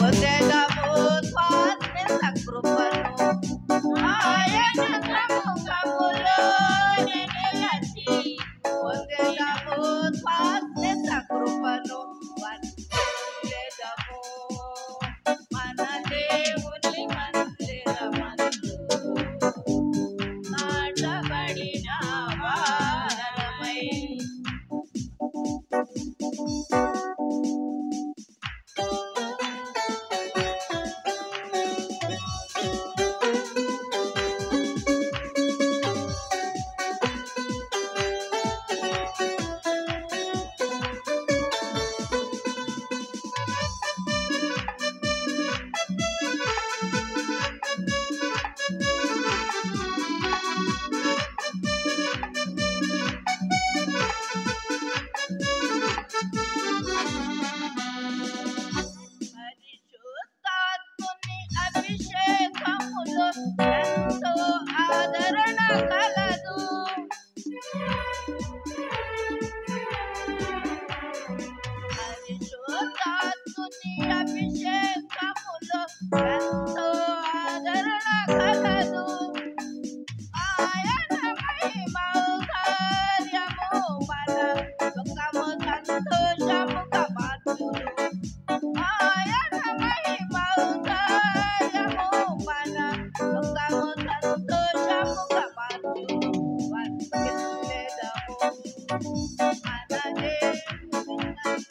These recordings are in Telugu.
పొందెదము స్వాస్థ్య కృపను ఆయన సముఖములో నిలచి పొందెదము స్వాస్థ్య కృపను వందెదము మన దేవుని మందిరమందు నాటబడిన వారమై పరిశుద్ధాత్ముని అభిషేకములో ఎంతో ఆదరణ కలదు పరిశుద్ధాత్ముని అభిషేకములో ఎంతో ఆదరణ కలదు ఆయన మహిమౌ కార్యము మన సుఖము సంతోషముగా మార్చును ఆయన మహిమౌ కార్యము మన సుఖము సంతోషముగా మార్చును వర్ధిల్లెదము మన దేవుని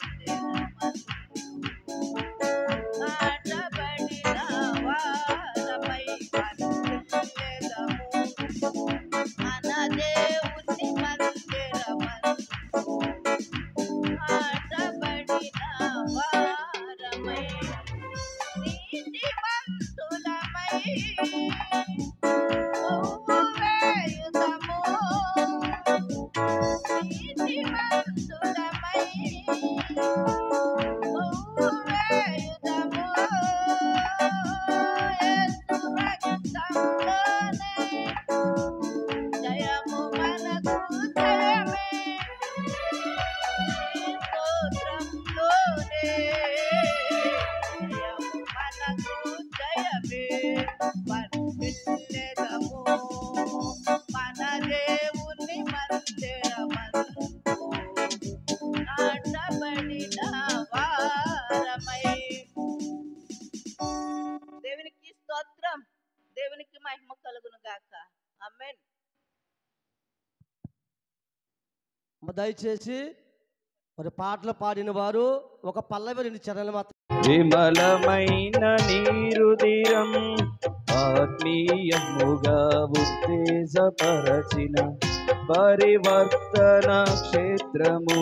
నాటబడిన వారమై వర్ధిల్లెదము మన దేవుని మందిరమందు నాటబడిన వారమై నీతిమంతులమై ఒవ్వు వేయుదము. నీతిమంతులమై ఒవ్వు వేయుదము. యేసు రక్తంలోనే జయము మనకు జయమే స్తోత్రంలోనే జయము మనకు జయమే వర్ధిల్లెదము మన దేవుని మందిరమందు నాటబడిన వారమై దేవునికి స్తోత్రం దేవునికి మహిమ కలుగును గాక ఆమేన్ మరి దయచేసి మరి పాటలు పాడిన వారు ఒక పల్లవి రెండు చరణాలు మాత్రం విమలమైన నీరుదిరం ఆత్మీయముగా ఉత్తేజపరచిన పరివర్తన క్షేత్రము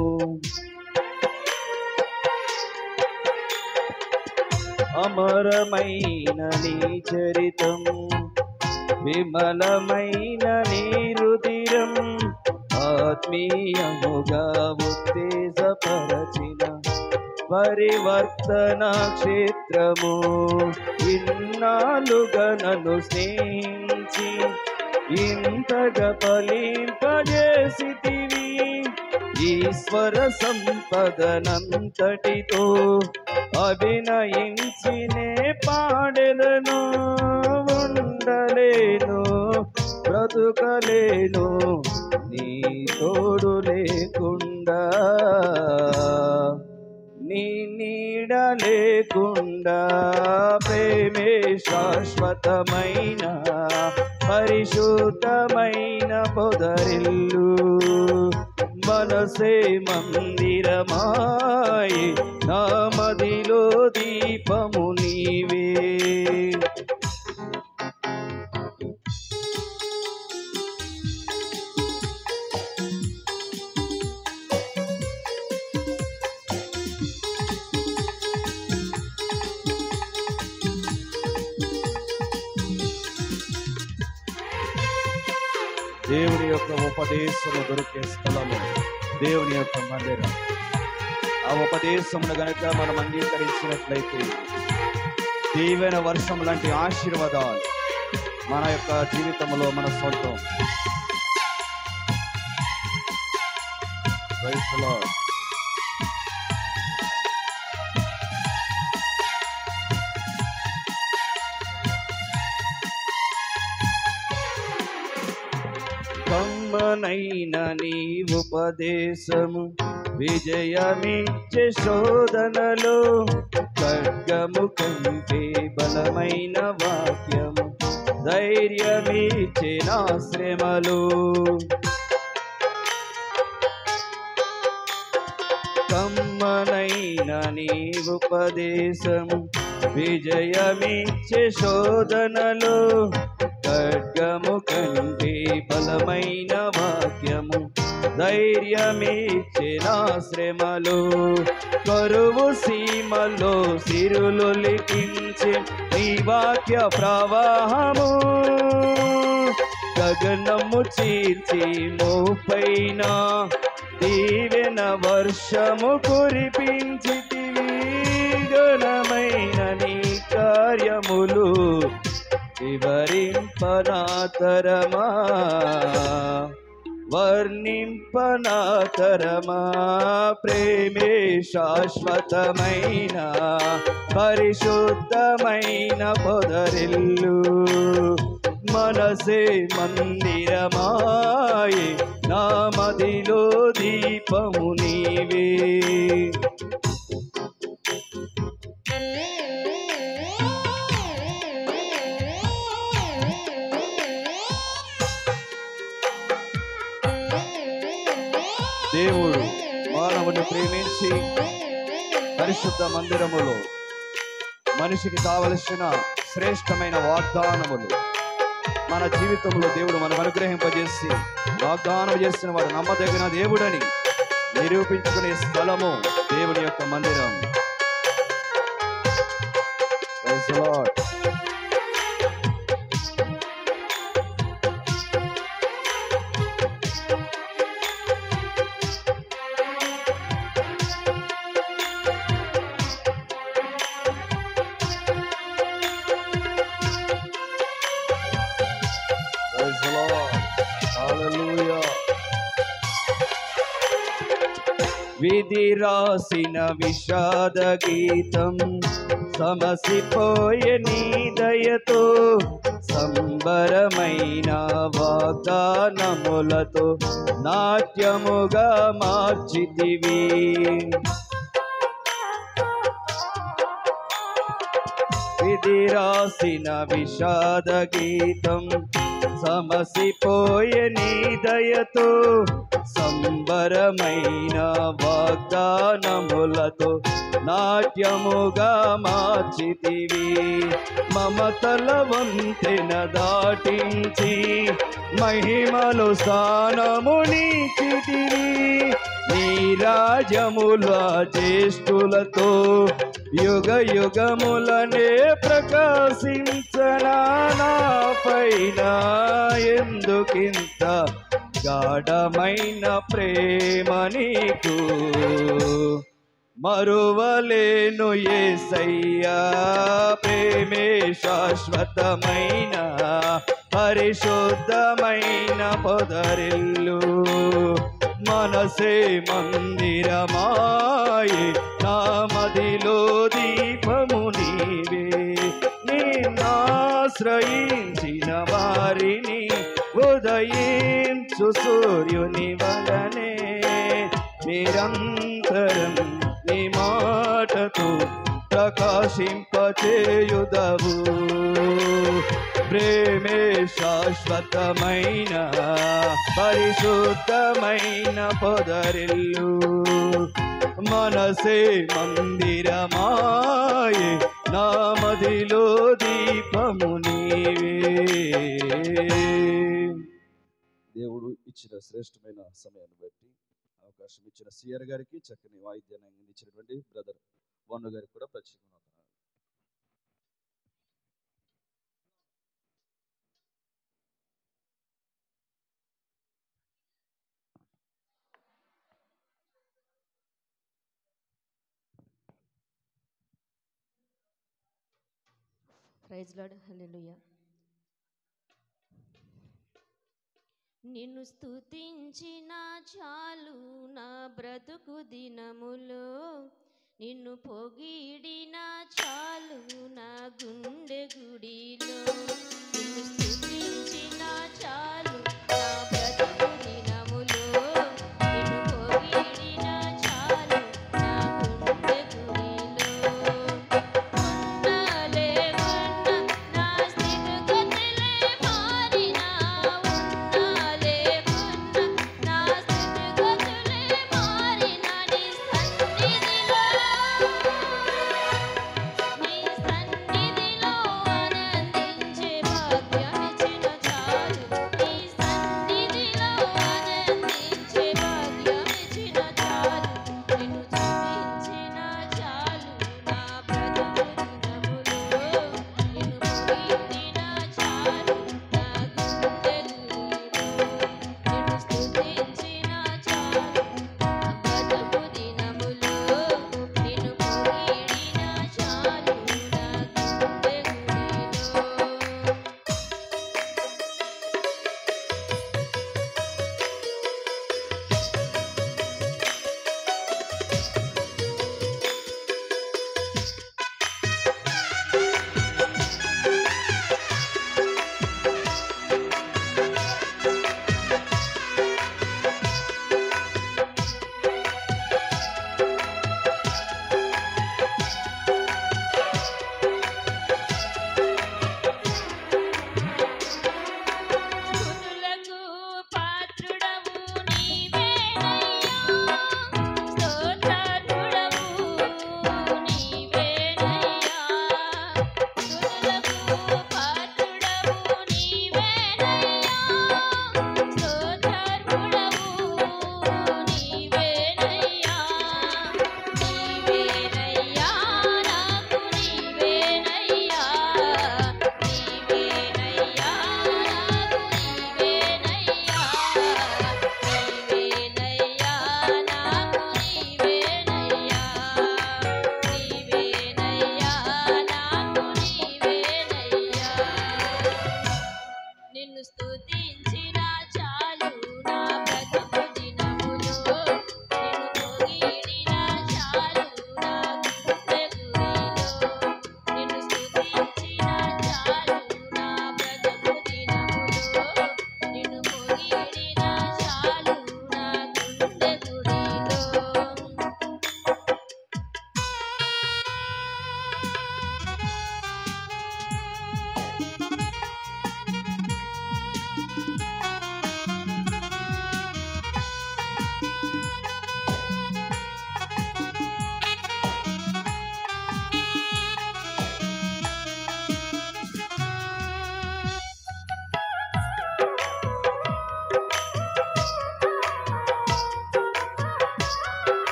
అమరమైన నీ చరితం విమలమైన నీరుదిరం ఆత్మీయముగా ఉత్తేజపరచిన పరివర్తన క్షేత్రము ఇన్నాళ్ళుగా నన్ను స్నేహించి ఇంతగా ఫలింపజేసితివి ఈశ్వర సంపదనంతటితో అభినయించినే పాడెదను ఉండలేను బ్రతుకలేను నీ తోడు లేకుండా నీ నీడ లేకుండా ప్రేమే శాశ్వతమైన పరిశుద్ధమైన పొదరిల్లు మనసే మందిరమాయి నా మదిలో దీపము నీవే దేవుని యొక్క ఉపదేశము దొరికే స్థలము దేవుని యొక్క మందిరం ఆ ఉపదేశమును గనుక మనం అంగీకరించినట్లయితే దీవెన వర్షం లాంటి ఆశీర్వాదాలు మన యొక్క జీవితంలో మన సొంతం Praise the Lord. కమ్మనైన నీ ఉపదేశము విజయమిచ్చే శోధనలో ఖడ్గము కంటే బలమైన వాక్యము ధైర్యమిచ్చే నా శ్రమలు కమ్మనైన నీ ఉపదేశము విజయమిచ్చే శోధనలు ఖడ్గము కంటే బలమైన వాక్యము ధైర్యమిచ్చే నా శ్రమలు కరువు సీమలో సిరులు లిఖించే నీ వాక్య ప్రవాహము గగనము చీల్చి మోపైన దీవెన వర్షము కురిపించితివి గణమైన నీ కార్యములు వివరింపనాతరమా వర్ణింపనాతరమా ప్రేమే శాశ్వతమైన పరిశుద్ధమైన పొదరిల్లు మనసే మందిరమాయే నా మదిలో దీపము నీవే దేవుడు మానవుని ప్రేమించి పరిశుద్ధ మందిరములో మనిషికి కావలసిన శ్రేష్టమైన వాగ్దానములు మన జీవితంలో దేవుడు మనకు అనుగ్రహింపజేసి వాగ్దానం చేసిన వాడు నమ్మదగిన దేవుడని నిరూపించుకునే స్థలము దేవుని యొక్క మందిరం Praise the Lord. Praise the Lord. Hallelujah. విధి రాసిన విషాద గీతం సమసిపోయే నీ దయతో సంబరమైన వాగ్దానములతో నాట్యముగా మార్చితివి విధి రాసిన విషాద గీతం సమసిపోయే నీ దయతో సంబరమైన వాగ్దానములతో నాట్యముగా మార్చితివి మమతల వంతెన దాటించి మహిమలు స్థానమునిచితివి నీ రాజముల జ్యేష్ఠులతో యుగ యుగములనే ప్రకాశించనా నా పైన ఎందుకింత గాఢమైన ప్రేమ నీకు మరువలేను ఏసయ్యా ప్రేమే శాశ్వతమైన పరిశుద్ధమైన పొదరిల్లు మనసే మందిరమాయే నా మదిలో దీపము నీవే నిన్నాశ్రయించిన వారిని ఉదయించు సూర్యుని వలనే నిరంతరం నీ మాటతో ప్రకాశింపచేయుదవు ప్రేమే శాశ్వతమైన పరిశుద్ధమైన పొదరిల్లు మనసే మందిరమాయే నా మదిలో దీపము నీవే దేవుడు ఇచ్చిన శ్రేష్టమైన సమయాన్ని బట్టి అవకాశం ఇచ్చిన సిఆర్ గారికి చక్కని వాయిద్యాన్ని అందించినటువంటి బ్రదర్ వన్ను గారికి కూడా ప్రత్యేకంగా వందనాలు. ప్రైజ్ లాడ్ హల్లెలూయా నిన్ను స్తుతించిన చాలు నా బ్రతుకు దినములో నిన్ను పొగిడిన చాలు నా గుండె గుడిలో నిన్ను స్తుతించిన చాలు నా బ్రతుకు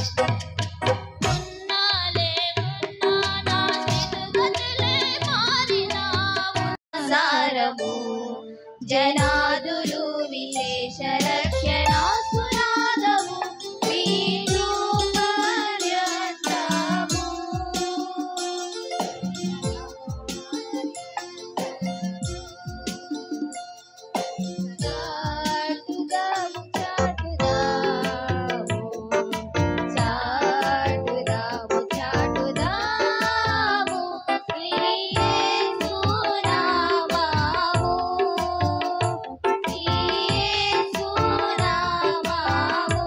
ఉన్నా లేకున్నా నా స్థితిగతులే మారినావు. సారము జనాదులు విశేష రక్షణ సునాదము వీణు పర్యంతము. చాటుదాము చాటుదాము చాటుదాము చాటుదాము యేసు నామము యేసు నామము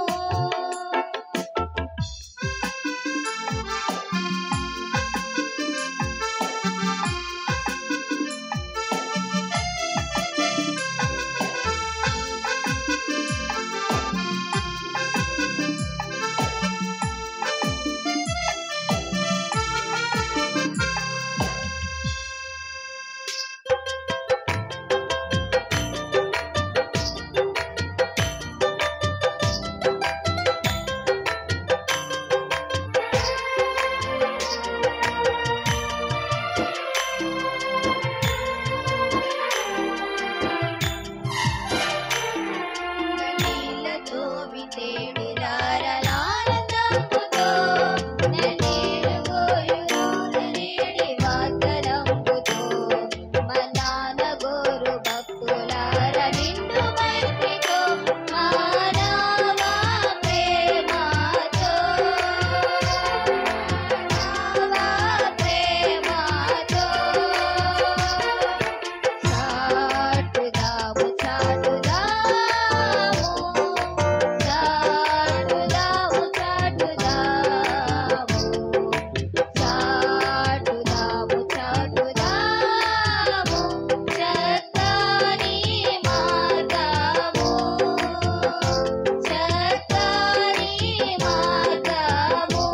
నీళ్ళతో వితేడు రారలానందముతో నన్నేరు గోయురు నేడి వాగ్దనంబుతో మనాన గోరు భక్తులార నిండు మైత్రితో మానవ ప్రేమతో మానవ ప్రేమతో చాటుదాము చాటుదాము చాటుదాము చాటుదాము చాటుదాము చాటుదాము చక్కని మార్గము చక్కని మార్గము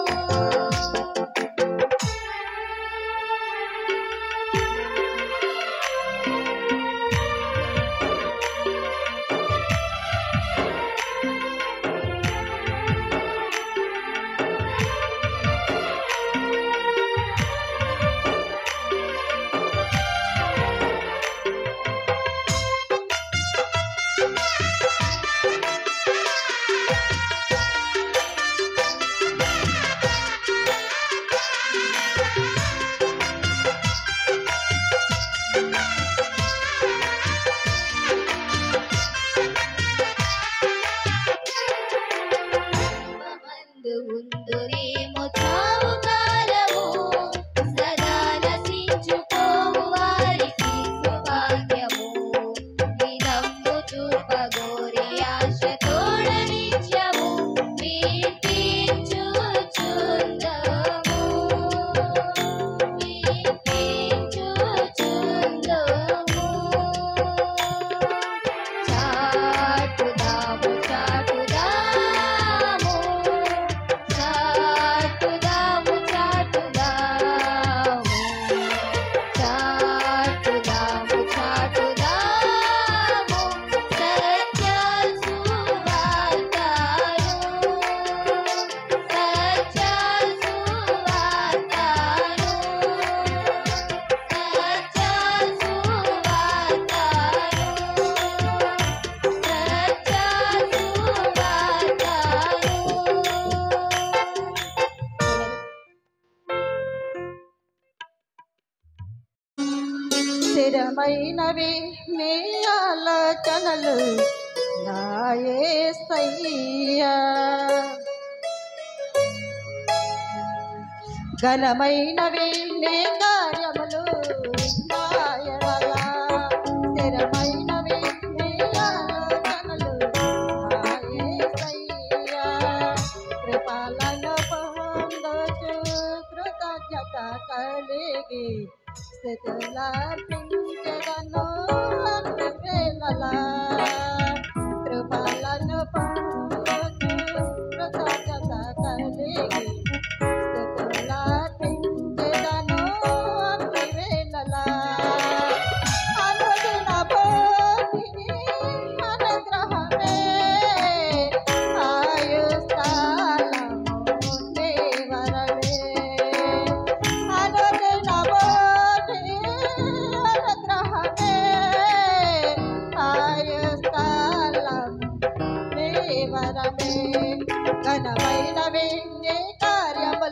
మందు ఉందురేమో చావు కాలము సదా నశించుకోవు వారికి సుభాగ్యము విధంబు చూపగోరి ఆశ తోడ నిత్యము కీర్తించుచుందము కీర్తించుచుందము చాటుదాము చాటుదాము చాటుదాము చాటుదాము చాటుదాము చాటుదాము సత్య సువార్తను సత్య సువార్తను సత్య స్థిరమైనవి నీ ఆలోచనలు నాయసయ్యా ఘనమైనవి నీ కార్యములు నాయనలా స్థిరమైనవి నీ ఆలోచనలు నాయసయ్యా కృపలను పొందొచ్చు కృతజ్ఞత కలిగి స్థితులార్పించగను అన్ని వేళలా కృపలను పొందొచ్చు కృతజ్ఞత కలిగి స్థితులార్పించగను అన్ని వేళలా అనుదిన భోగిని అనుగ్రహమే ఆయుష్కాల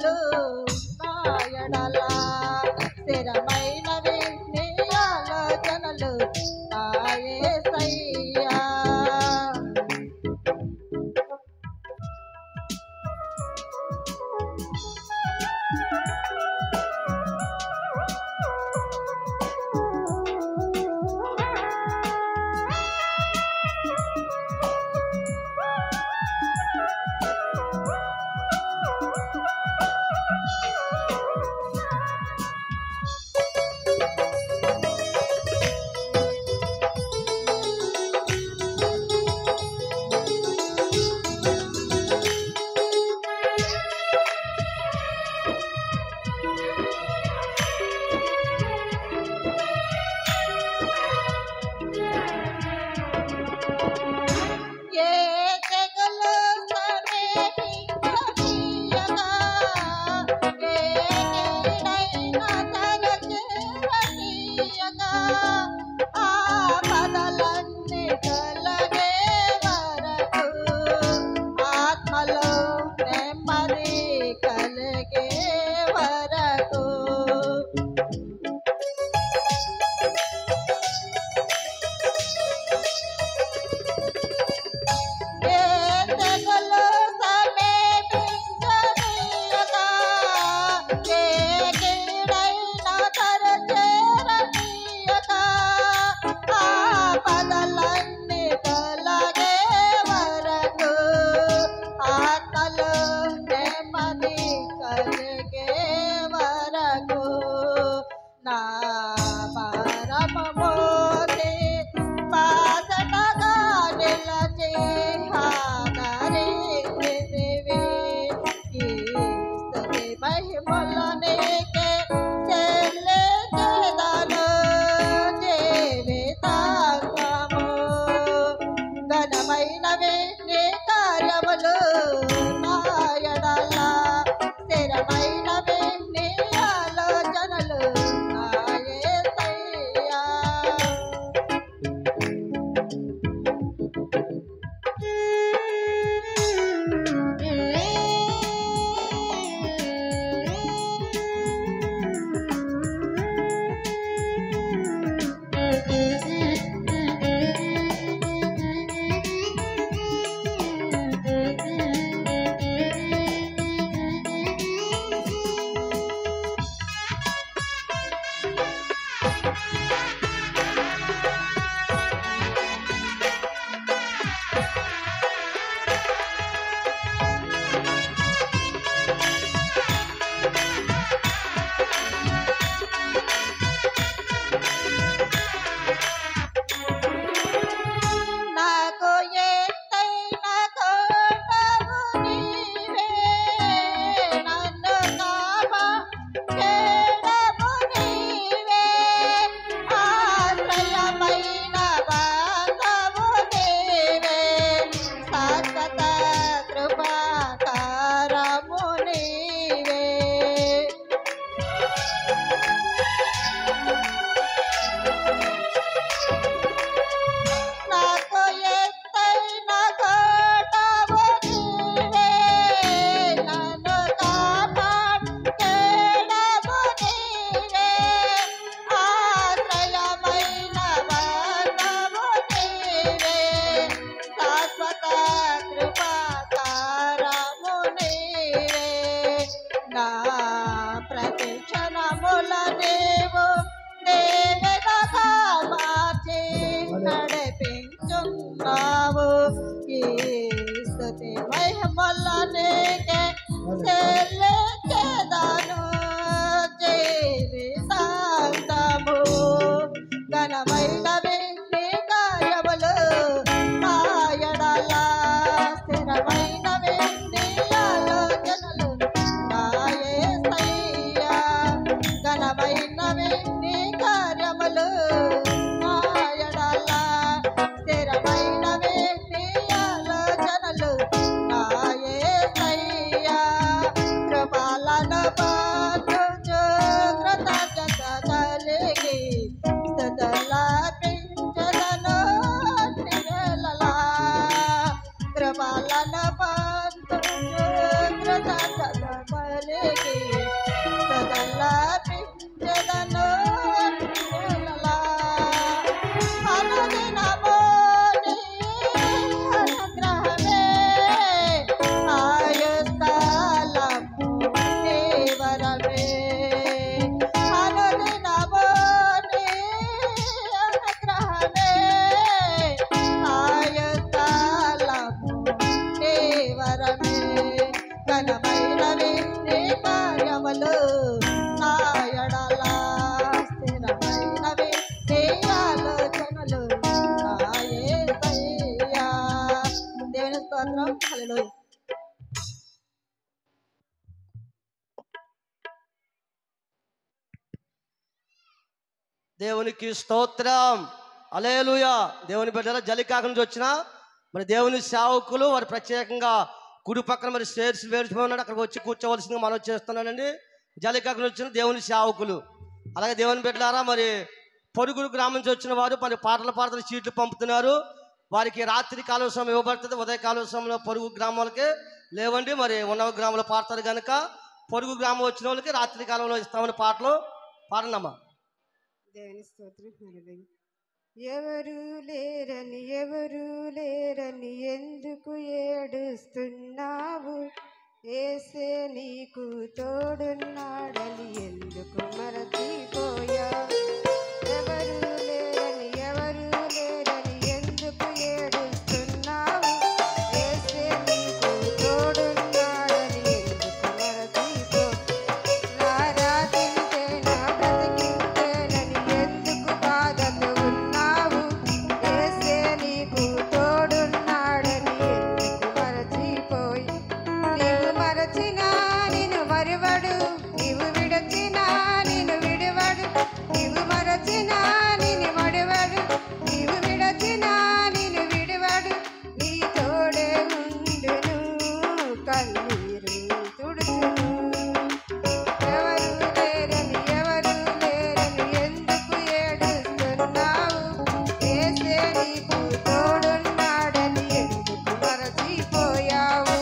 కార్యములు నాయడల స్థిరమైనవి నీ ఆలోచనలు నాయసయ్యా ఏ తెగలు సమీపించనీయగా, ఏ కీడైన తరచేరనీయగా, ఆపదలన్నీ తొలగే వరకు, ఆత్మలో నెమ్మది కలిగే వరకు ఏ తెగలు సమీపించనీయగా, ఏ కీడైన తరచేరనీయగా, ఆపదలన్నీ తొలగే వరకు, ఆత్మలో నెమ్మది కలిగే వరకు, నా పరమ మోసి బాధనగా నిలచి ఆదరించితివి. ఈ స్తుతి మహిమలు నీకే చెల్లించెదను జీవితాంతము. ఘనమైనవి నీ కార్యములు నా ఎడల స్థిరమైనవి నీ ఆలోచనలు నా యేసయ్యా. నాకు ఎత్తైన కోటవు నీవే నన్ను కాపాడేడము నీవే ఆశ్రయమైన బాంధవు నీవే శాశ్వత కృపాకారము నీవే నాకు ఎత్తైన కోటవు నీవే నన్ను కాపాడేడము నీవే ఆశ్రయమైన బంధము నీవే శాశ్వత కృపాకారము నీవే నా ప్రతి క్షణముల నీవు దేవతగా మార్చి నడిపించున్నావు ఈ స్తుతి మహిమల నీకే చెల్లించెదను జీవితాంతము ఘనమైనవి నీ కార్యములు నా ఎడల స్థిరమైనవి నీ ఆలోచనలు నా యేసయ్యా. ఘనమైనవి నీ కార్యములు నా ఎడల స్థిరమైనవి నీ ఆలోచనలు నా యేసయ్యా. ఘనమైనవి నీ కార్యములు నా ఎడల స్థిరమైనవి నీ ఆలోచనలు నా యేసయ్యా దేవుని స్తోత్రం హల్లెలూయా దేవునికి స్తోత్రం అలేలుయా దేవుని బిడ్డల జలికాక నుంచి వచ్చిన మరి దేవుని సేవకులు వారు ప్రత్యేకంగా కుడి పక్కన మరి స్టేర్స్ వేడిపోయి ఉన్నాడు అక్కడికి వచ్చి కూర్చోవలసిందిగా మనం చేస్తున్నానండి జలికాక నుంచి వచ్చిన దేవుని సేవకులు అలాగే దేవుని బిడ్డలారా మరి పొరుగురు గ్రామం నుంచి వచ్చిన వారు మరి పాటలు పాటలు చీట్లు పంపుతున్నారు వారికి రాత్రి కాల సమయం ఇవ్వబడుతుంది ఉదయకాల సమయంలో పొరుగు గ్రామాలకి లేవండి మరి ఉన్న గ్రామంలో పాడతారు కనుక పొరుగు గ్రామం వచ్చిన వాళ్ళకి రాత్రి కాలంలో ఇస్తామని పాటలు పాడండమ్మా దేవుని స్తోత్రం హల్లెలూయా. ఎవరు లేరని ఎవరు లేరని ఎందుకు ఏడుస్తున్నావు ఏసే నీకు తోడున్నాడని ఎందుకు మరచిపోయావు ఎవరు లేరని ఎవరు లేరని ఎందుకు ఏడుస్తున్నావు ఏసే నీకు తోడున్నాడని ఎందుకు మరచిపో రారాతింటే నా బ్రతికింతేనని ఎందుకు బాధతో ఉన్నావు ఏసే నీకు తోడున్నాడని ఎందుకు మరచిపోయి నీవు మరచినా నిన్ను మరువడు నీవు విడచినా నిన్ను విడువడు నీవు మరచినా నిన్ను మడువడు నీవు విడచినా నిన్ను విడువడు నీ తోడే ఉండును కన్నీరు తుడుచును ఎవరు లేరని ఎవరు లేరని ఎందుకు ఏడుస్తున్నావు ఏసే నీకు తోడున్నాడని ఎందుకు మరచిపోయావు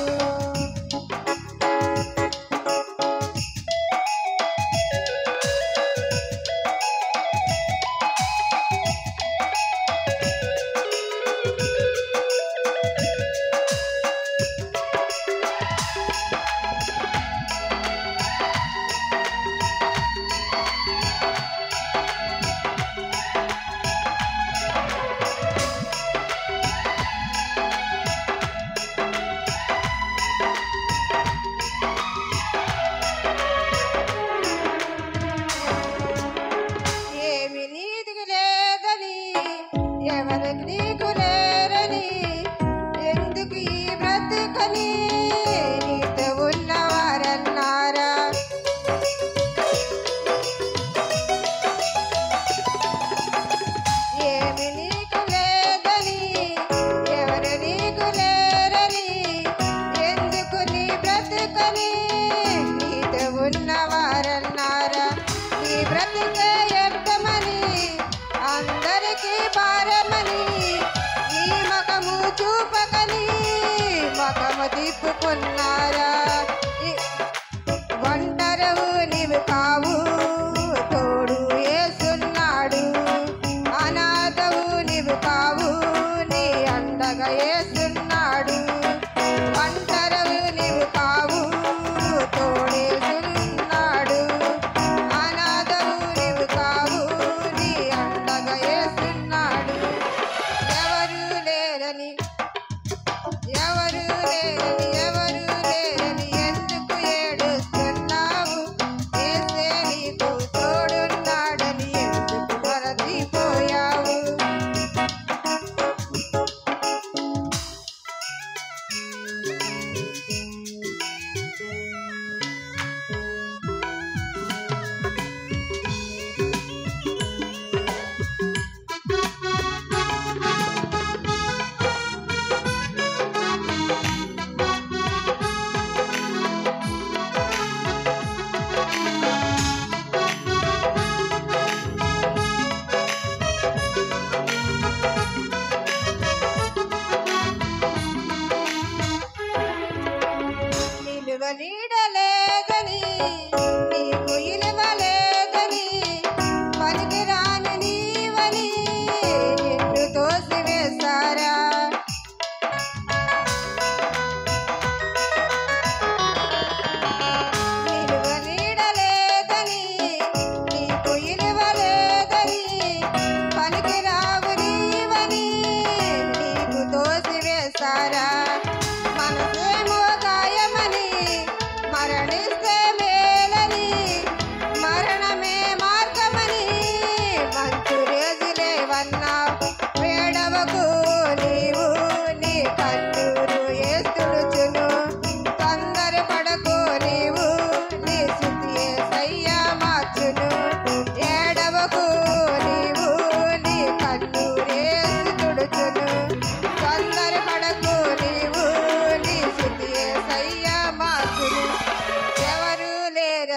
ఏమి నీతికి లేదని ఎవరికి నీకు లేరని ఎందుకు ఈ బ్రతుకని నీతో ఉన్నవారన్నారా ఏమి నీకు లేదని ఎవరు నీకు లేరని ఎందుకు నీ బ్రతుకని నీతో ఉన్నవారన్నారా నీ బ్రతుకే ఎట్టమని అందరికీ భారమని నీ మకము చూపకని మకము తిప్పుకున్నారా ఈ- ఒంటరవు నీవు కావు తోడు ఏసున్నాడు అనాథవు నీవు కావు నీ అండగా ఏసున్నాడు ఒంటరవు నీవు కావు తోడేసున్నాడు అనాథవు నీవు కావు నీ అండగా ఏసున్నాడు ఎవరు లేరని ఎవరు లేరని ఎవరు లేరని ఎందుకు ఏడుస్తున్నావు ఏసే నీకు తోడున్నాడని ఎందుకు మరచిపోయావు నిలువ నీడలేదని నీకు ఇలువ లేదని పనికిరాని నీవని నిన్ను తోసివేశారా నిలువ నీడలేదని నీకు ఇలువ లేదని పనికిరావు నీవని నీకు తోసివేశారా మనసేమో గాయమని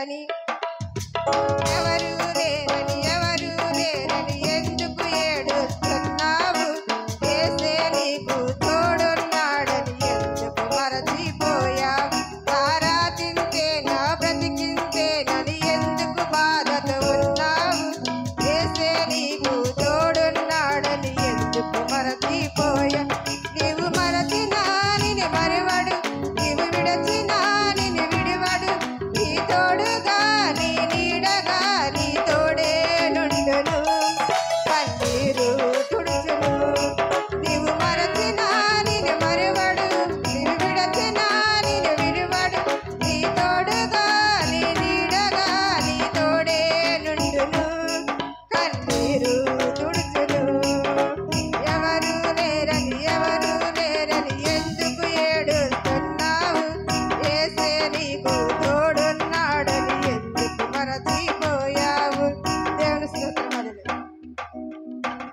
లేదని ఎవరు లేరని ఎవరు లేరని ఎందుకు ఏడుస్తున్నావు ఏసే నీకు తోడున్నాడని ఎందుకు మరచిపోయావు ఆరాధించేనా బ్రతికించేనని ఎందుకు బాధతో ఉన్నావు ఏసే నీకు తోడున్నాడని ఎందుకు మరచిపోయా నీవు మరచినా నిన్ను మరవడు నీవు విడచినా నిన్ను విడివడు నీ తోడుగా నీ నీడగా నీ తోడే నుండును కన్నీరు తుడుచును నీవు మరచినా నిన్ను మరవడు నీవు విడచినా నిన్ను విడివడు నీ తోడుగా నీ నీడగా నీ తోడే నుండును కన్నీరు తుడుచును ఎవరు లేరని ఎవరు లేరని ఎందుకు ఏడుస్తున్నావు ఏసే నీకు తోడున్నాడని ఎందుకు మరచిపోయావు దేవుని స్తోత్రం హల్లెలూయా.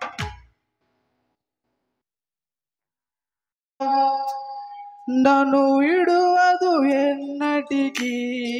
నన్ను విడువదు ఎన్నటికీ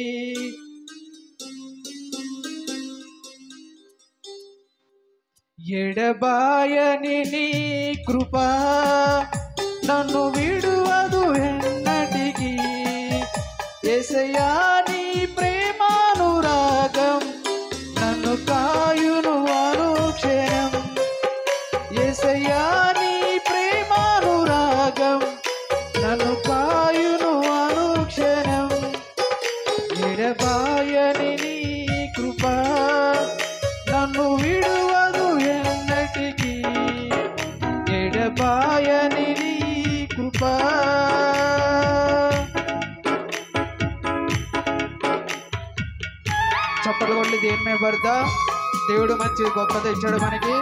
ఎడబాయని నీ కృప నన్ను విడువదు ఎన్నటికీ ఎసయా నీ ప్రేమానురాగం నన్ను కాయును అనుక్షణం ఎసయా నీ ప్రేమానురాగం నన్ను కాయును అనుక్షణం ఎడబాయని నీ కృప నన్ను విడువదు ఎన్నటికీ ఎడబాయని నీ కృప చప్పట్లు కొట్టి దేని మీద పడతా దేవుడు మంచి గొప్పది ఇచ్చాడు మనకి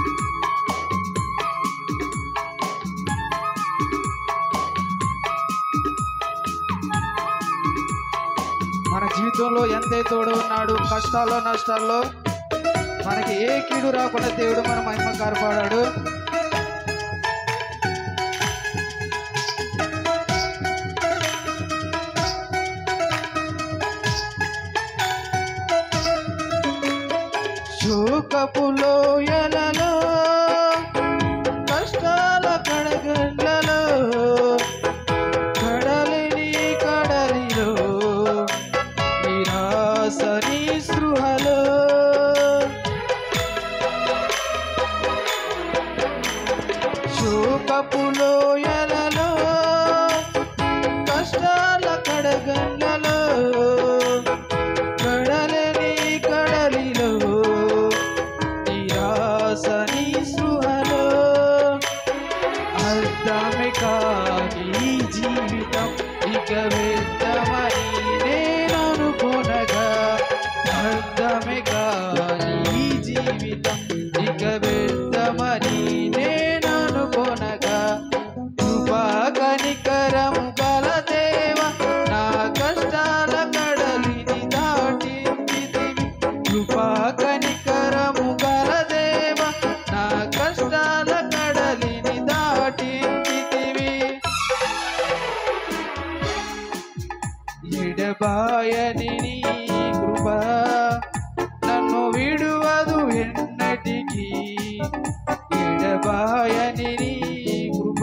మన జీవితంలో ఎంతే తోడు ఉన్నాడు కష్టాల్లో నష్టాల్లో మనకి ఏ కీడు రాకుండా దేవుడు మన మహిమ కాపాడాడు శోకపు లోయలలో కష్టాల కడగండ్లలో కడలిని కడలిలో నిరాశ నిస్పృహలో శోకపు లోయలలో కష్టాల కడగండ్లలో కడలిని కడలిలో నిరాశ నిస్పృహలో అర్థమే కాని జీవితం ఇక వ్యర్థమని నేను అనుకోనగా అర్థమే కాని జీవితం ఇక వ్యర్థమని నేను అనుకోనగా కృపా కనికరము గల దేవ నా కష్టాల కడలిని దాటించితివి కృపా కనికరము గల దేవ నా కష్టాల కడలిని దాటించితివి ఎడబాయని నీ కృప నన్ను విడువదు ఎన్నటికీ ఎడబాయని నీ కృప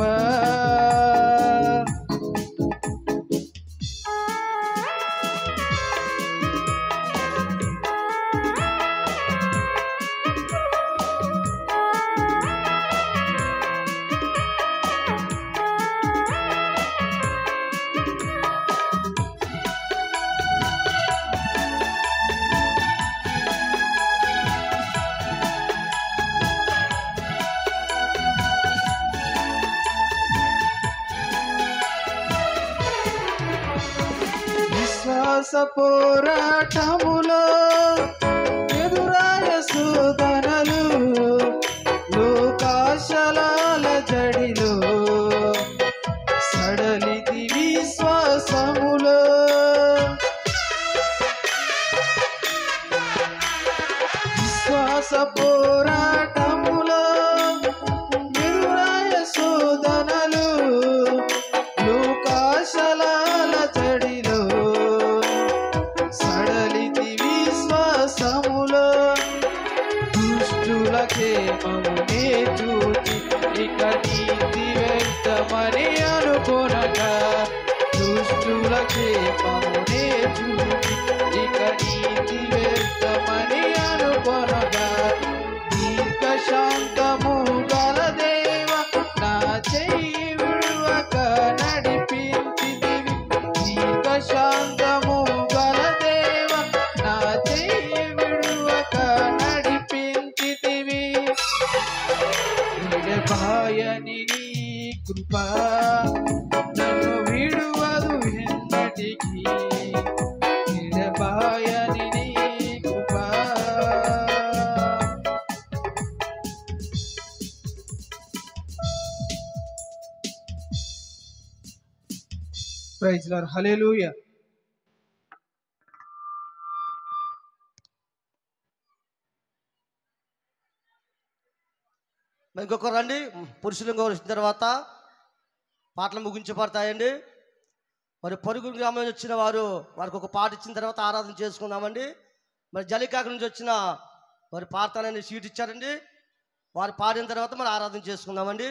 విశ్వాస పోరాటములో ఎదురాయ శోధనలు లోకాశలాల జడిలో సడలిది విశ్వాసములో విశ్వాస పోరాటములో ఎదురాయ శోధనలు లోకాశలాల జడిలో సడలిది క్షేమమునే చూచి ఇక నీతి వ్యర్థమని అనుకొనగా దుష్టుల క్షేమమునే చూచి ఇక నీతి వ్యర్థమని అనుకొనగా దీర్ఘ శాంతము గల దేవ నా చెయ్యి విడువక నడిపించితివి దీర్ఘ శాంతము గల దేవ నా చెయ్యి విడువక నడిపించితివి విడబాయని నీ కృప నన్ను విడువదు ఎన్నటికీ విడబాయని నీ కృప ప్రైజ్ లార్ హల్లెలూయా మరి ఇంకొకరు రండి పురుషులను గౌరవించిన తర్వాత పాటలు ముగించబడతాయండి మరి పరుగు గ్రామం నుంచి వచ్చిన వారు వారికి ఒక పాట ఇచ్చిన తర్వాత ఆరాధన చేసుకుందామండి మరి జలికాక నుంచి వచ్చిన మరి పాడతానని సీట్ ఇచ్చారండి వారు పాడిన తర్వాత మరి ఆరాధన చేసుకుందామండి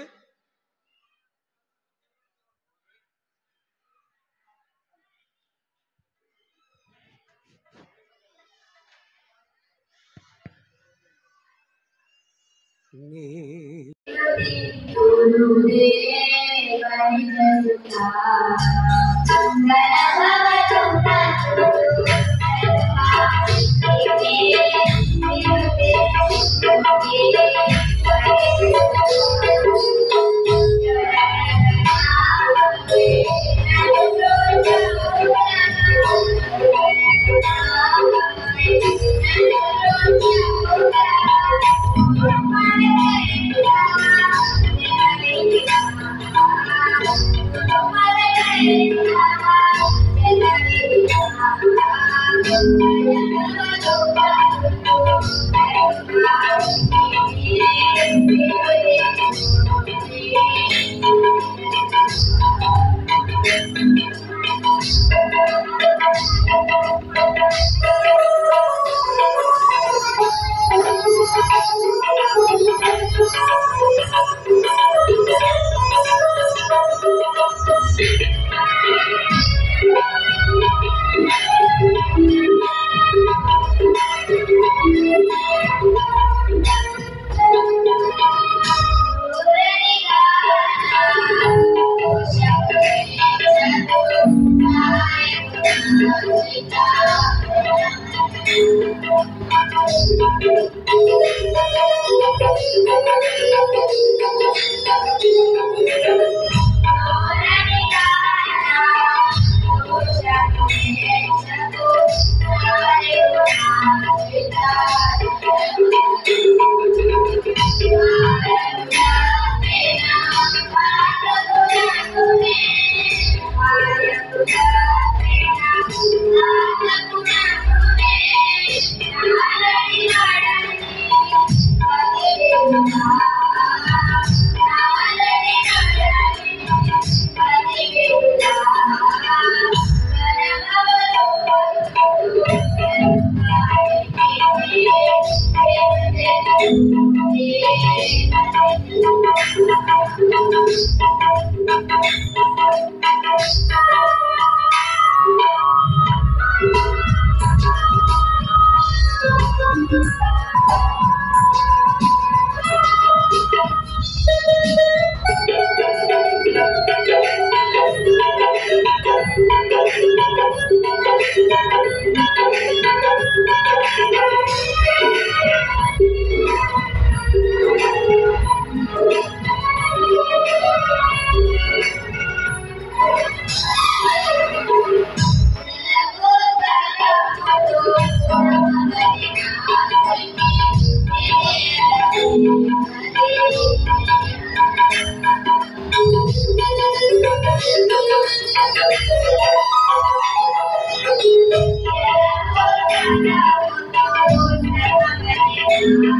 Thank you.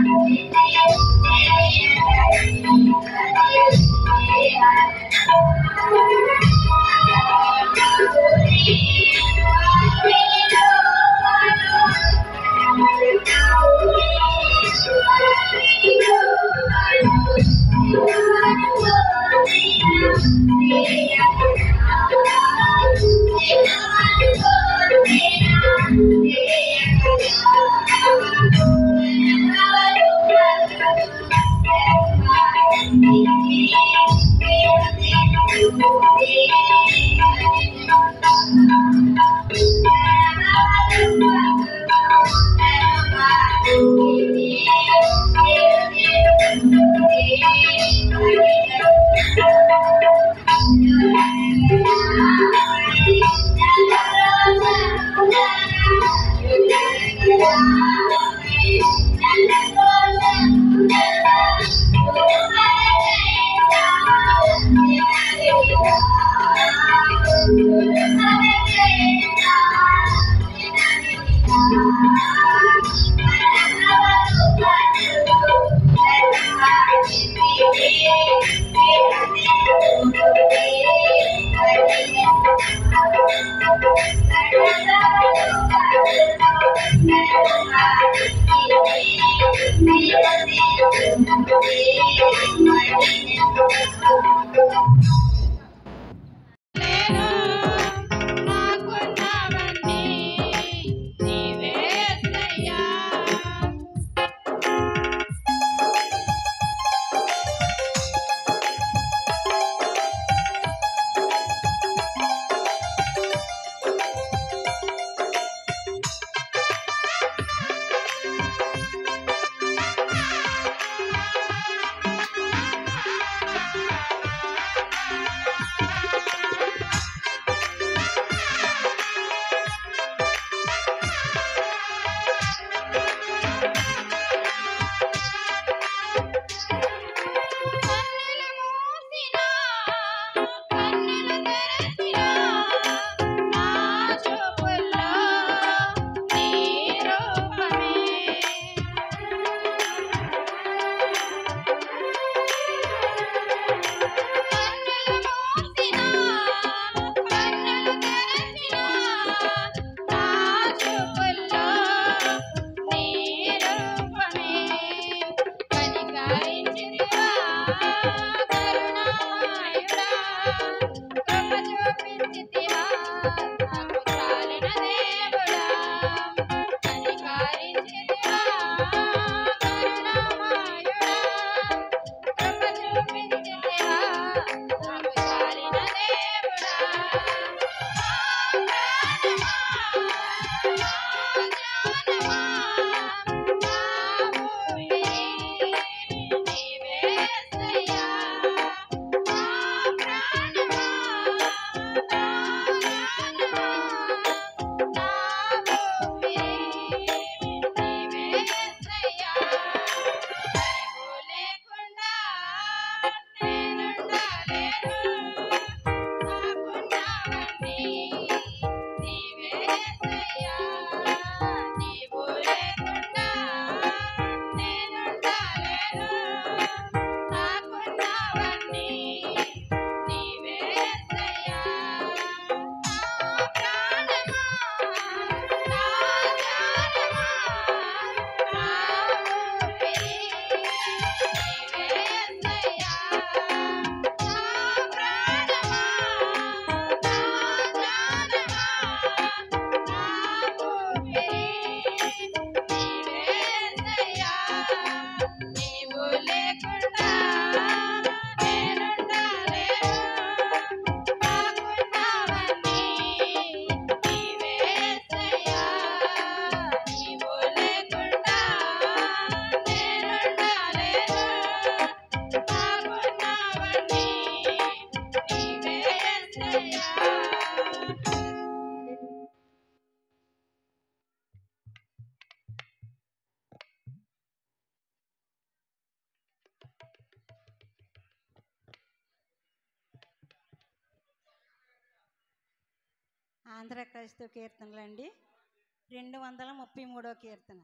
ఆంధ్ర క్రైస్తవ కీర్తనలండి రెండు వందల ముప్పై మూడో కీర్తన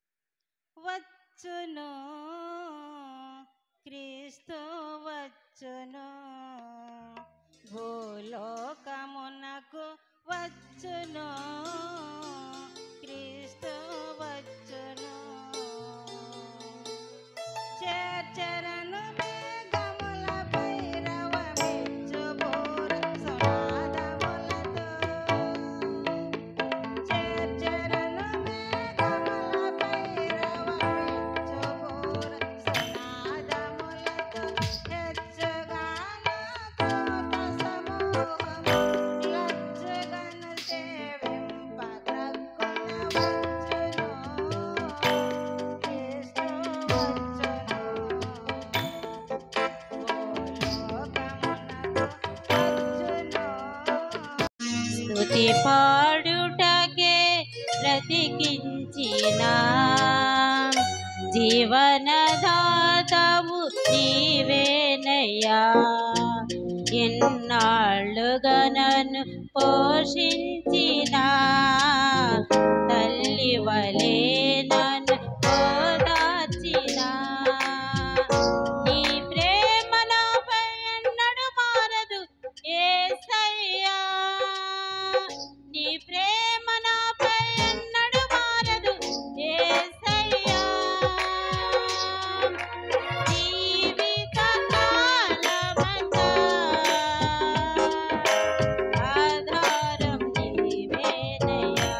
వచ్చును క్రీస్తు వచ్చును భూలోకమునకు వచ్చును క్రీస్తు వచ్చును చేర్చరను మేఘములపై రవమిచ్చు బూర సునాదములతో. చేర్చరను మేఘములపై రవమిచ్చు బూర సునాదములతో. హెచ్చుగాన దూత సమూహము లజ్జగను సేవింప బ్రతికించిన జీవనదాతవు నీవేనయ్యా ఎన్నాళ్ళుగా నన్ను పోషించిన తల్లి వలే నన్ను ఓదార్చిన నీ ప్రేమ నాపై ఎన్నడూ మారదు యేసయ్యా నీ ప్రేమ నాపై ఎన్నడూ మారదు యేసయ్యా జీవిత కాలమంతా ఆధారం నీవేనయ్యా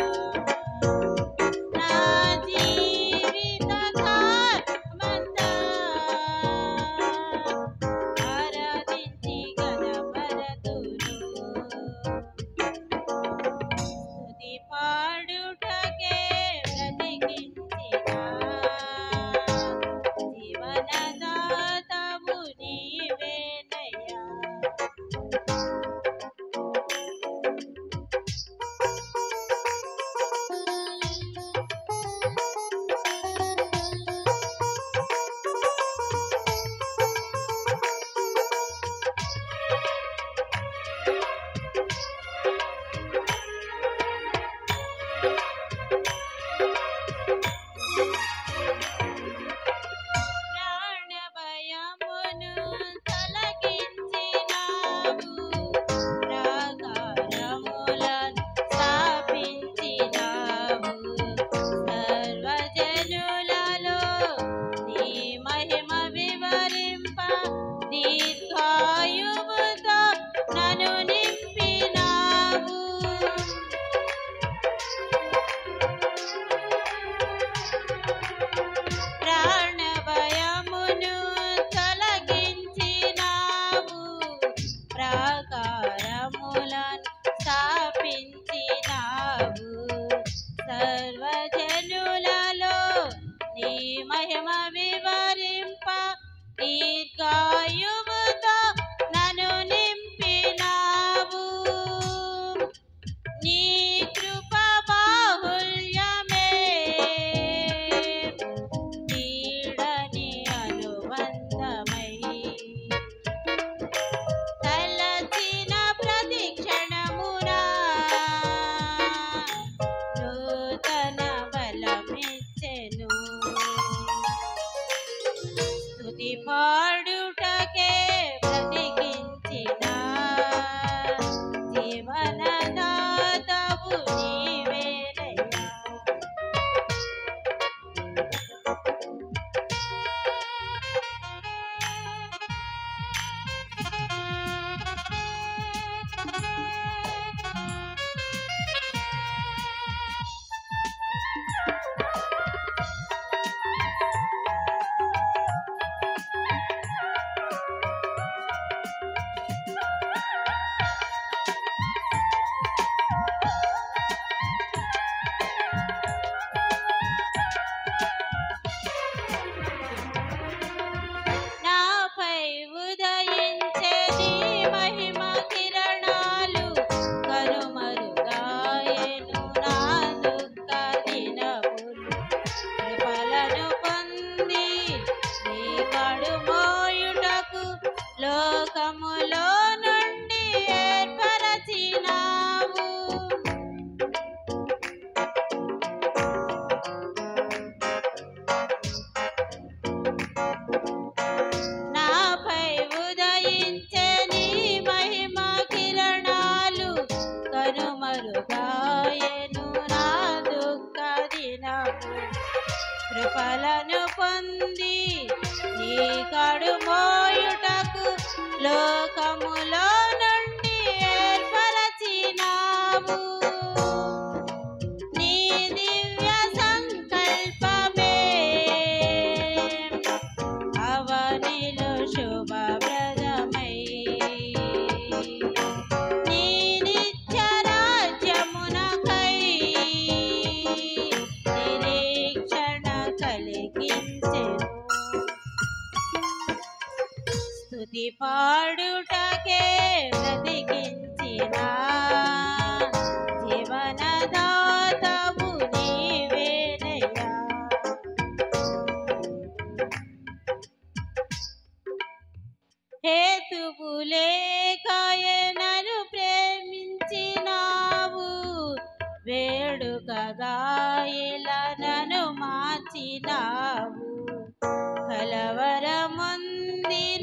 నా జీవిత కాలమంతా ఆరాధించి గణపరతును స్తుతి పాడుటకే బ్రతికించిన జీవనదాతవు నీవేనయ్యా ప్రాణభయమును తొలగించినావు ప్రాకారములను స్థాపించినావు సర్వజనులలో నీ మహిమ వివరింప దీర్ఘాయువుతో నన్ను నింపినావు ప్రాణభయమును తొలగించినావు ప్రాకారములను స్థాపించినావు సర్వజనులలో నీ మహిమ వివరింప దీర్ఘాయువుతో నన్ను నింపినావు నీ కృప బాహుల్యమే నీడని అనుబంధమై తలచిన ప్రతి క్షణమునా నూతన బలమిచ్చెను స్తుతి పాడుటకే బ్రతికించిన జీవనదాతవు నీవేనయ్యా నాపై ఉదయించే నీ మహిమ కిరణాలు కనుమరుగాయెను నా దుఃఖ దినములు కృపలను పొంది నీ కడు మోయుటకు లోకములో నుండి ఏర్పరచినావు నాపై ఉదయించే నీ మహిమ కిరణాలు కనుమరుగాయెను నా దుఃఖ దినము కృపలను పొంది నీ కడు మోయుటకు లోకములో నుండి ఏర్పరచినావు నీ దివ్య సంకల్పమే అవనిలో శుభప్రదమై నీ నిత్య రాజ్యమునకై నిరీక్షణ కలిగించెను స్తుతి పాడుటకే బ్రతికించిన జీవనదాతవు నీ ఇలా నన్ను మార్చినావు కలవరముందిన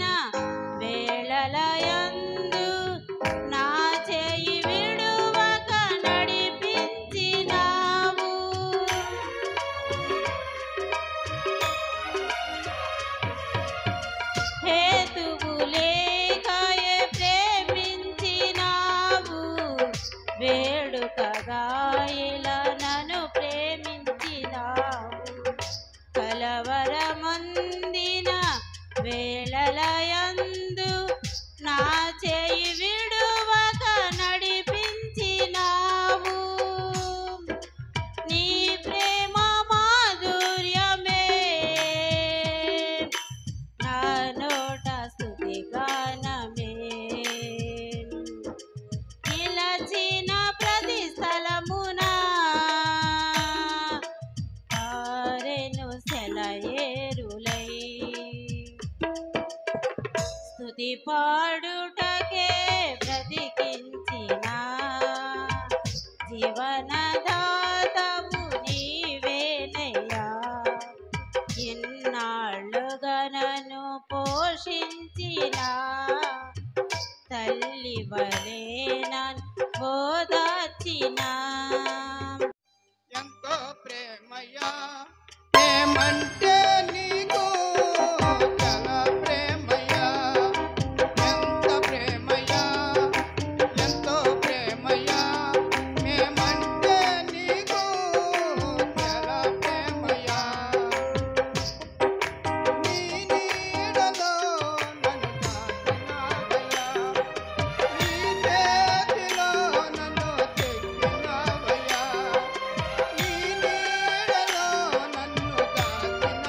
వేళలయందు నా చేయి విడువక నడిపించినావు హేతువు లేకయే ప్రేమించినావు వేడుకగా ఇలా నన్ను ప్రేమించినావు కలవరముందిన వేళలయందు నా చేయి విడువక నడిపించినావు నీ ప్రేమ మాధుర్యమే నా నోట స్తుతి గానమే నిలచిన ప్రతి స్థలమున ఆరెను సెలయేరులై స్తుతి పాడుటకే బ్రతికించిన జీవనదాతము నీవేనయ్యా ఎన్నాళ్ళుగా నన్ను పోషించిన తల్లి వలే నన్ను ఓదార్చిన ఎంతో ప్రేమయ్యా ప్రేమంటే నీకు చాలా ప్రేమయ్యా ఎంత ప్రేమయ్యా ఎంతో ప్రేమయ్యా మేమంటే నీకు చాలా ప్రేమయ్యా నీ నీడలో నన్ను దాచినావయ్యా నీ చేతిలో నన్ను చెక్కినావయ్యా నీ నీడలో నన్ను దాచినావయ్యా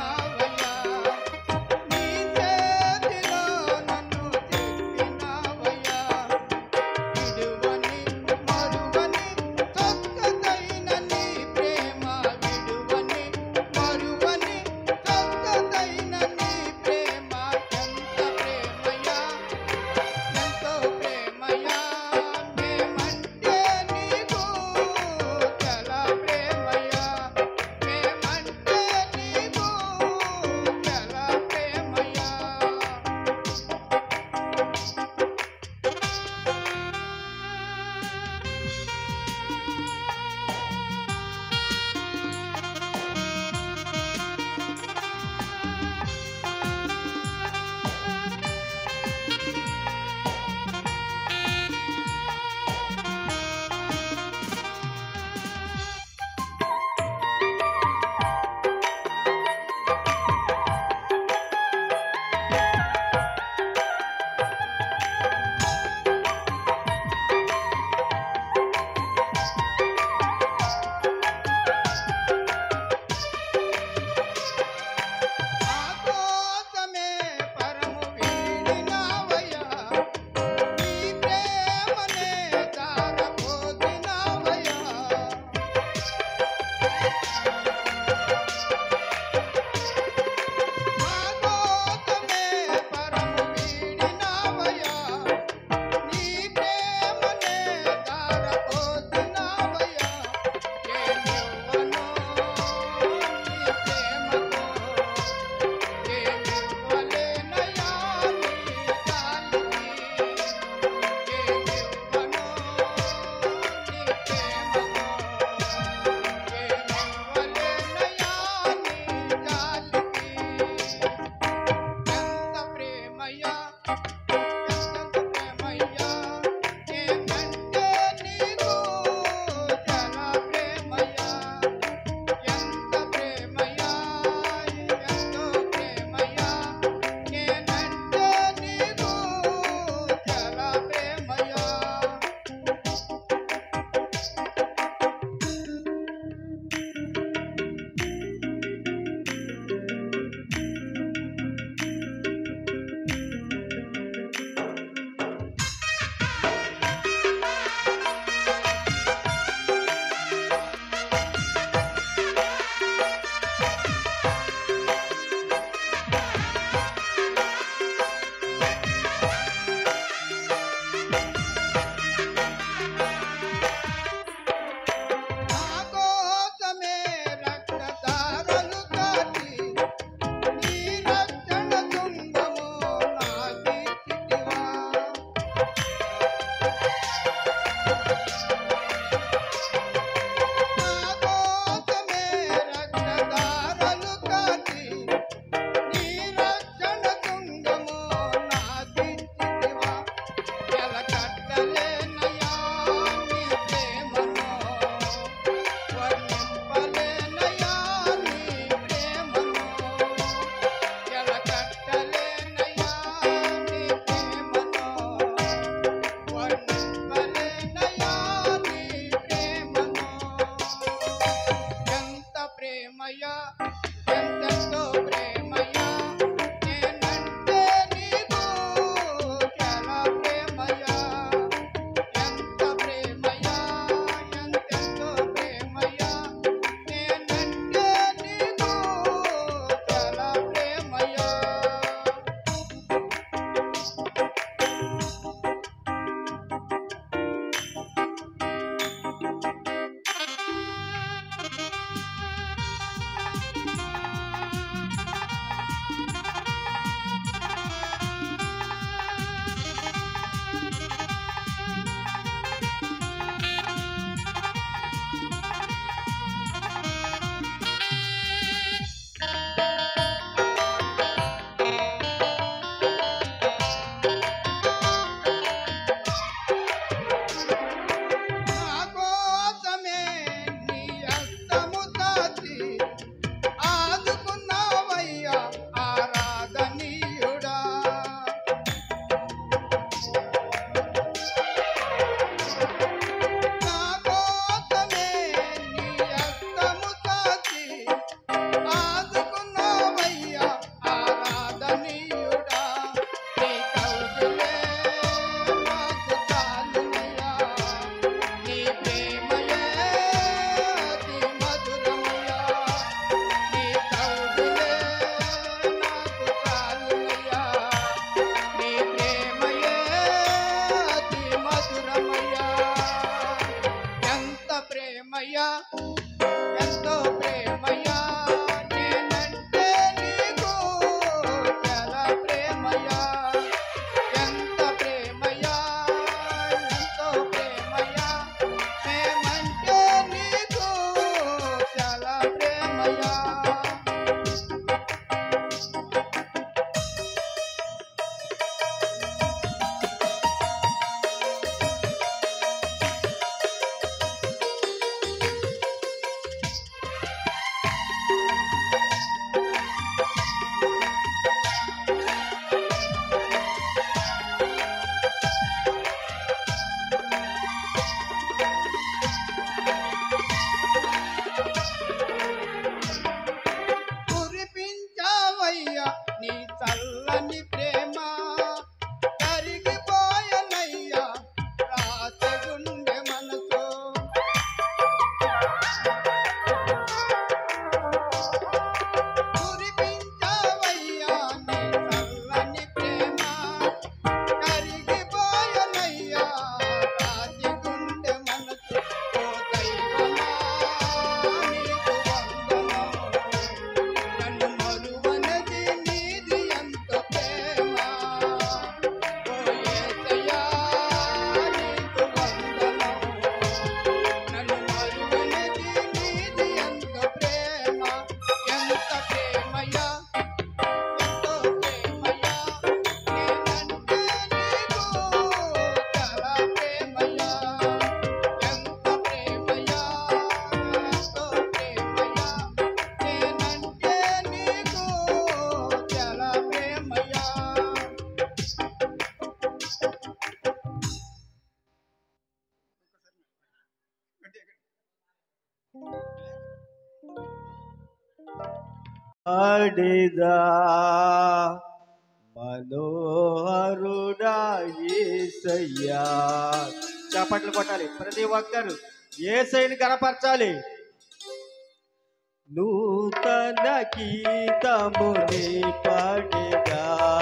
పాడేదా మనోహరుడా ఏసయ్యా చప్పట్లు కొట్టాలి ప్రతి ఒక్కరు ఏసైని కనపరచాలి నూతన గీతముని పాడేదా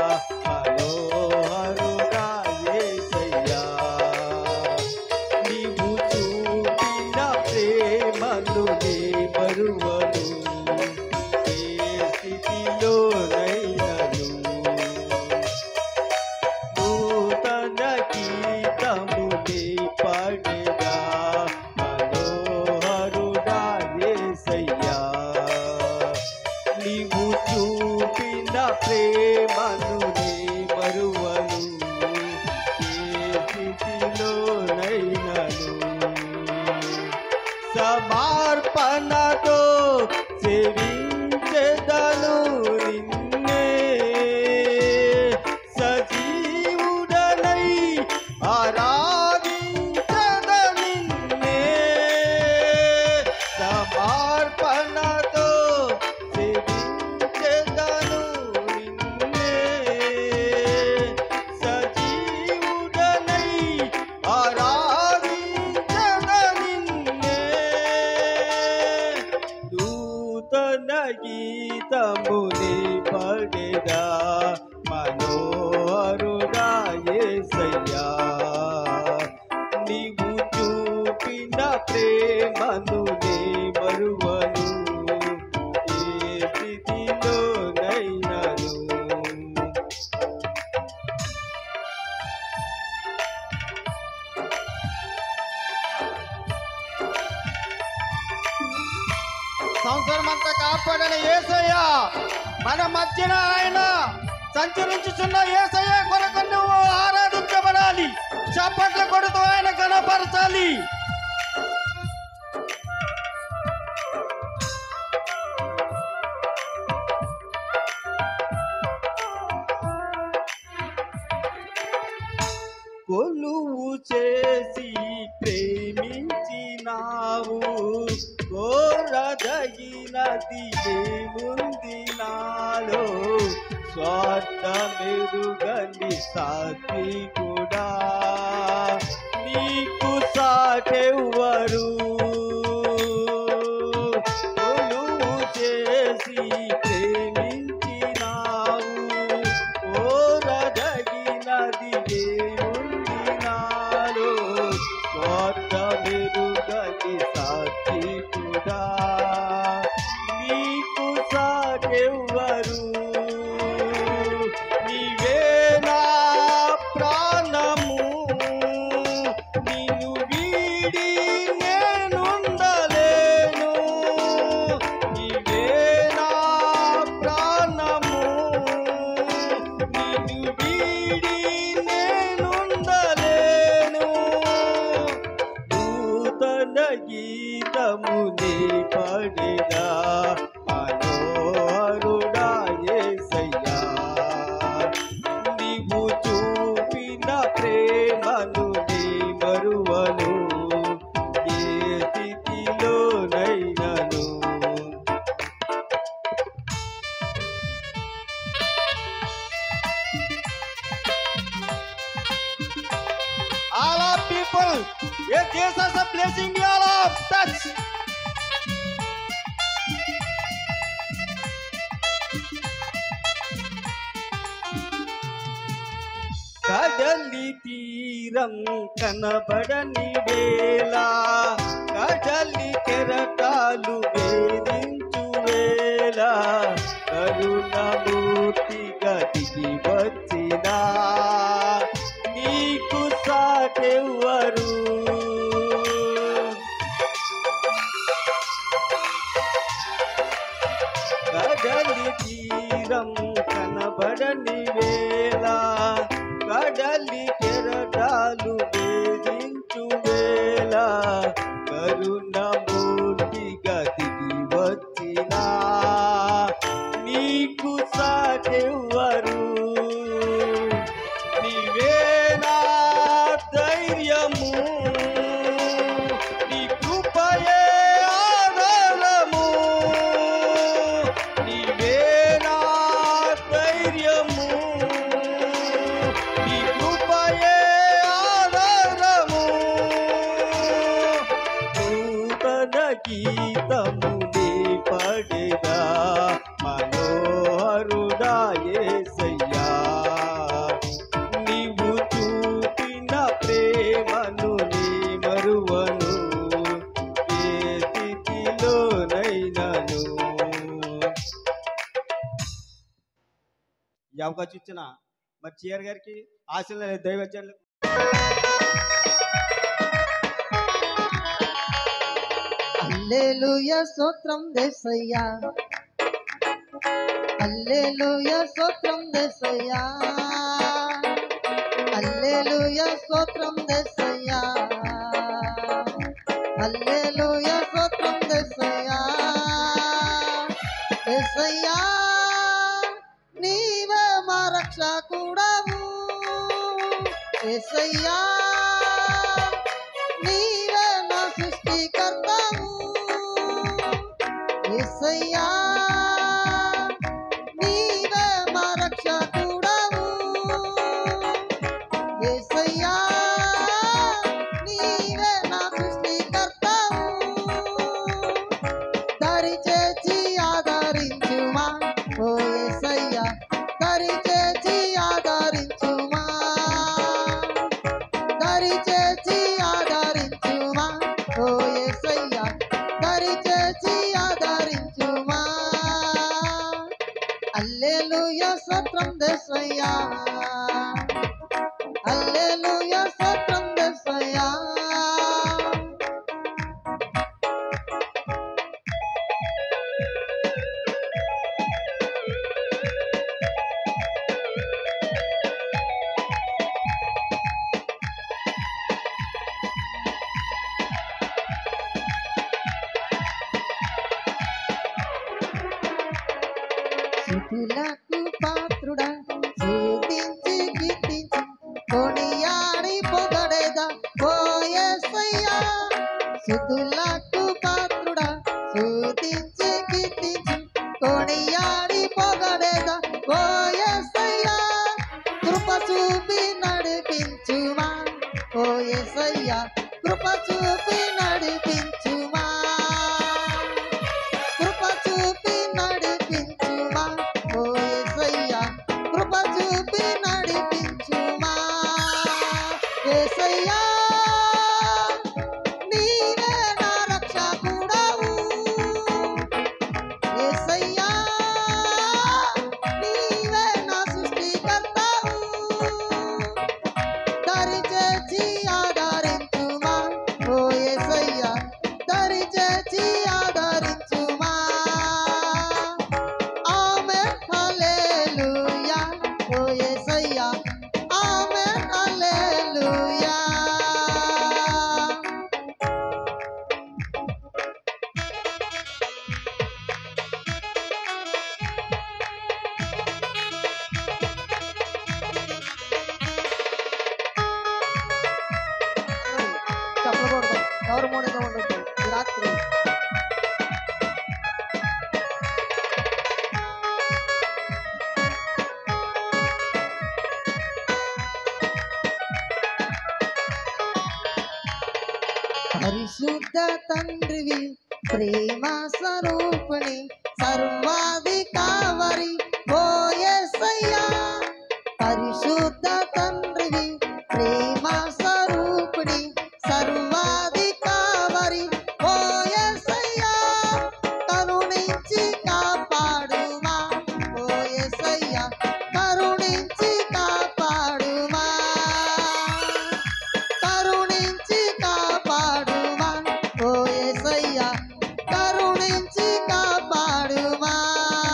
మనోహరుడా ఏసయ్యా నీవు చూపిన ప్రేమను నీ మరువను ఏ స్థితిలోనైనను నూతన గీతముని పాడేదా మనోహరుడా యేసయ్యా నీవు చూపిన ప్రేమను నీ మరువను ఏ స్థితిలోనైనను సమర్పణతో సేవించెదను నిన్నే సజీవుడనై ఆరాధించద నిన్నే సమర్పణతో సేవించెదను నిన్నే సజీవుడనై ఆరాధించద నిన్నే నూతన గీతముని పడేదా మనోహరుడా యేసయ్యా నీవు చూపిన ప్రేమను నే మరువను ఏ స్థితిలోనైనను సంవత్సరం అంతా కాపాడిన ఏసయ్య మన మధ్యన ఆయన సంచరించుచున్న ఏసయ్య కొరకు నువ్వు ఆరాధించబడాలి చప్పట్ల కొడుతూ ఆయన కనపరచాలి కొలువు చేసి ప్రేమించినావు కోరదగినది ఏముంది నాలో స్వార్థమెరుగని సాక్షి కూడా నీకు సాటెవ్వరు కొలువు చేసి ప్రేమించినావు కోరదగినది ఏముంది నాలో స్వార్థమెరుగని సాక్షి కూడా నీకు సాటెవ్వరు నీవే నా ప్రాణము నిన్ను వీడి నేనుండలేను నీవే నా ప్రాణము నిన్ను వీడి నేనుండలేను నూతన గీతముని పడినా మనోహరుడా యేసయ్యా నీవు చూపిన ప్రేమను నీ మరువను ఏ స్థితిలోనైనను All of people, if Jesus is a blessing, we all of touch. కడలి తీరం కనబడని వేళ కడలి కెరటాలు వేధించు వేళ కరుణమూర్తి గతికి వచ్చినా నీకు సాటెవ్వరు కడలి తీరం కనబడని వేళ కడలి కెరటాలు వేధించు వేళ కరుణమూర్తి గతికి వచ్చినా నీకు సాటెవ్వరు నీవే నా ధైర్యము నీ కృపయే ఆధారము నీవే వినను ఈ అవకాశం ఇచ్చిన మరి చీర గారికి ఆశలు దైవజనులు అల్లెలుయ స్తోత్రం దేసయ్యా అల్లెలుయ స్తోత్రం దేసయ్యా అల్లెలుయ స్తోత్రం దేసయ్యా అల్లెలుయ స్తోత్రం దేసయ్యా దేసయ్యా నీవే మా రక్షకుడవు దేసయ్యా నీవే నా సృష్టికర్తవు యేసయ్యా నీవే మా రక్షకుడవు యేసయ్యా నీవే నా సృష్టికర్తవు దరి చేచి ఆదరించుమా ఓ యేసయ్యా దరి చేచి ఆదరించుమా దరి చేచి ఆదరించుమా ఓ యేసయ్యా దరి చేచి ఆదరించుమా అల్లెలూయ స్తోత్రం దేసయ్యా అల్లెలూయ స్తోత్రం దేసయ్యా స్థుతులకు పాత్రుడా స్తుతించి కీర్తించి కొనియాడి పొగడేదా ఓ యేసయ్యా స్థుతులకు పాత్రుడా స్తుతించి కీర్తించి కొనియాడి పొగడేదా ఓ యేసయ్యా కృప చూపి నడిపించుమా ఓ యేసయ్యా కృప చూపి నడిపించుమా కృప చూపి నడిపించుమా ఓ యేసయ్యా కృప చూపి నడిపించుమా యేసయ్యా నీవే నా రక్షకుడవు యేసయ్యా నీవే నా సృష్టికర్తవు దరి చేచి ఆదరించుమా ఓ యేసయ్యా దరి చేచి ఆదరించుమా ఆమేన్ హల్లెలూయా ఓ యేసయ్యా ఆమేన్ హల్లెలూయా చెప్పకూడదు ఎవరు మూడుగా ఉండొద్దు ఈ రాత్రి పరిశుద్ధ తండ్రివి ప్రేమ స్వరూపిణి సర్వాధికారి ఓ యేసయ్యా పరిశుద్ధ తండ్రివి ప్రేమ స్వరూపిణి సర్వాధికారి ఓ యేసయ్యా కరుణించి కాపాడుమా ఓ యేసయ్యా కరుణించి కాపాడుమా కరుణించి కాపాడుమా ఓ యేసయ్యా కరుణించి కాపాడుమా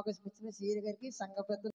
అవకాశం ఇచ్చిన సీఏ గారికి సంఘ పెద్దలు